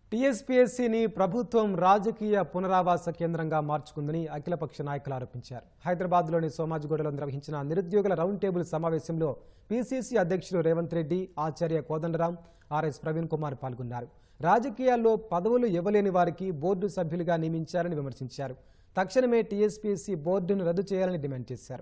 టీఎస్పీఎస్సీని ప్రభుత్వం రాజకీయ పునరావాస కేంద్రంగా మార్చుకుందని అఖిలపక్ష నాయకులు ఆరోపించారు హైదరాబాద్లోని సోమాజిగూడలో నిర్వహించిన నిరుద్యోగుల రౌండ్ టేబుల్ సమావేశంలో పీసీసీ అధ్యక్షులు రేవంత్ రెడ్డి ఆచార్య కోదండరాం ఆర్ఎస్ ప్రవీణ్ కుమార్ పాల్గొన్నారు రాజకీయాల్లో పదవులు ఇవ్వలేని వారికి బోర్డు సభ్యులుగా నియమించారని విమర్శించారు తక్షణమే టీఎస్పీఎస్సీ బోర్డును రద్దు చేయాలని డిమాండ్ చేశారు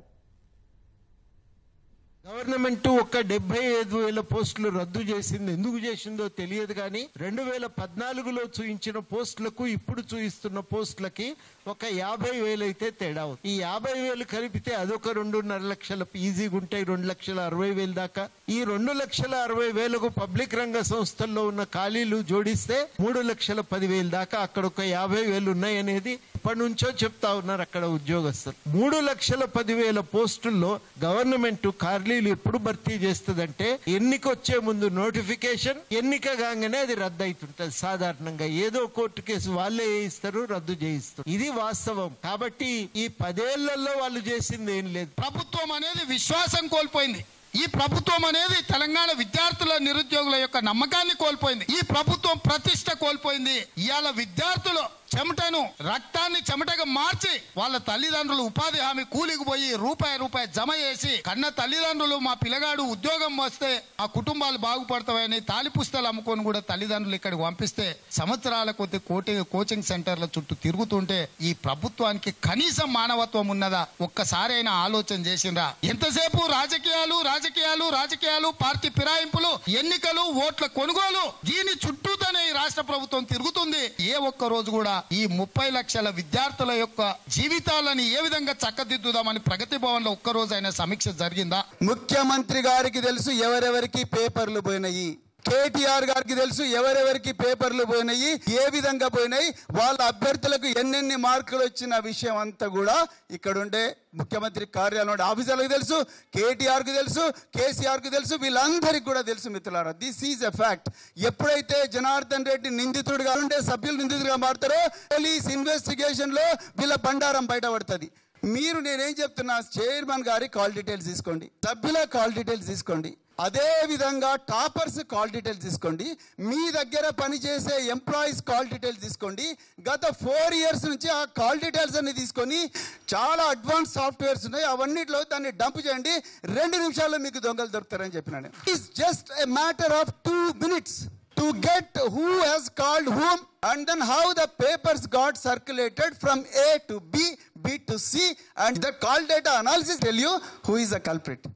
గవర్నమెంట్ ఒక్క డెబ్బై ఐదు వేల పోస్టులు రద్దు చేసింది ఎందుకు చేసిందో తెలియదు కానీ రెండు వేల పద్నాలుగులో చూయించిన పోస్టులకు ఇప్పుడు చూయిస్తున్న పోస్టులకి ఒక యాభై వేలు అయితే తేడా ఉంది. ఈ యాభై వేలు కలిపితే అదొక రెండున్నర లక్షల ఈజీగా ఉంటాయి రెండు లక్షల అరవై వేలు దాకా ఈ రెండు లక్షల అరవై వేలకు పబ్లిక్ రంగ సంస్థల్లో ఉన్న ఖాళీలు జోడిస్తే మూడు లక్షల పదివేలు దాకా అక్కడ ఒక యాభై వేలు ఉన్నాయి అనేది ఇప్పటి నుంచో చెప్తా ఉన్నారు అక్కడ ఉద్యోగస్తులు మూడు లక్షల పదివేల పోస్టుల్లో గవర్నమెంట్ ఖాళీలు ఎప్పుడు భర్తీ చేస్తుందంటే ఎన్నికొచ్చే ముందు నోటిఫికేషన్ ఎన్నిక కాగానే అది రద్దు అవుతుంటది సాధారణంగా ఏదో కోర్టు కేసు వాళ్ళే వేయిస్తారు రద్దు చేయిస్తారు ఇది వాస్తవం కాబట్టి ఈ పదేళ్లలో వాళ్ళు చేసింది ఏం లేదు ప్రభుత్వం అనేది విశ్వాసం కోల్పోయింది ఈ ప్రభుత్వం అనేది తెలంగాణ విద్యార్థుల నిరుద్యోగుల యొక్క నమ్మకాన్ని కోల్పోయింది ఈ ప్రభుత్వం ప్రతిష్ట కోల్పోయింది ఇవాళ విద్యార్థులు చెమటను రక్తాన్ని చెమటగా మార్చి వాళ్ళ తల్లిదండ్రులు ఉపాధి హామీ కూలికి పోయి రూపాయి రూపాయి జమ చేసి కన్న తల్లిదండ్రులు మా పిల్లగాడు ఉద్యోగం వస్తే ఆ కుటుంబాలు బాగుపడతాయని తాలి పుస్తకాలు అమ్ముకొని కూడా తల్లిదండ్రులు ఇక్కడికి పంపిస్తే సంవత్సరాల కొద్ది కోటి కోచింగ్ సెంటర్ల చుట్టూ తిరుగుతుంటే ఈ ప్రభుత్వానికి కనీసం మానవత్వం ఉన్నదా ఒక్కసారైనా ఆలోచన చేసిండ్రా ఎంతసేపు రాజకీయాలు రాజకీయాలు రాజకీయాలు పార్టీ ఫిరాయింపులు ఎన్నికలు ఓట్ల కొనుగోలు దీని చుట్టూతోనే ఈ రాష్ట్ర ప్రభుత్వం తిరుగుతుంది ఏ ఒక్క రోజు కూడా ఈ ముప్పై లక్షల విద్యార్థుల యొక్క జీవితాలను ఏ విధంగా చక్కదిద్దుదామని ప్రగతి భవన్ లో ఒక్క రోజైనా సమీక్ష జరిగిందా ముఖ్యమంత్రి గారికి తెలుసు ఎవరెవరికి పేపర్లు పోయినాయి కేటీఆర్ గారికి తెలుసు ఎవరెవరికి పేపర్లు పోయినాయి ఏ విధంగా పోయినాయి వాళ్ళ అభ్యర్థులకు ఎన్నెన్ని మార్కులు వచ్చిన విషయం అంతా కూడా ఇక్కడ ఉండే ముఖ్యమంత్రి కార్యాలయం ఉండే ఆఫీసర్లకు తెలుసు కేటీఆర్కి తెలుసు కేసీఆర్కి తెలుసు వీళ్ళందరికీ కూడా తెలుసు మిత్రులారా దిస్ ఈజ్ ఎ ఫ్యాక్ట్ ఎప్పుడైతే జనార్దన్ రెడ్డి నిందితుడిగా ఉండే సభ్యులు నిందితుడిగా మారుతారో పోలీస్ ఇన్వెస్టిగేషన్ లో వీళ్ళ బండారం బయటపడుతుంది మీరు నేనేం చెప్తున్నా చైర్మన్ గారి కాల్ డీటెయిల్స్ తీసుకోండి సభ్యుల కాల్ డీటెయిల్స్ తీసుకోండి అదే విధంగా టాపర్స్ కాల్ డీటెయిల్స్ తీసుకోండి మీ దగ్గర పనిచేసే ఎంప్లాయీస్ కాల్ డీటెయిల్స్ తీసుకోండి గత ఫోర్ ఇయర్స్ నుంచి ఆ కాల్ డీటెయిల్స్ అన్ని తీసుకొని చాలా అడ్వాన్స్ సాఫ్ట్వేర్స్ ఉన్నాయి అవన్నిట్లో దాన్ని డంప్ చేయండి రెండు నిమిషాల్లో మీకు దొంగలు దొరుకుతారని చెప్పినాను it's just a matter of two minutes to get who has called whom and then how the papers got circulated from A to B, B to C and the call data analysis tell you who is the culprit.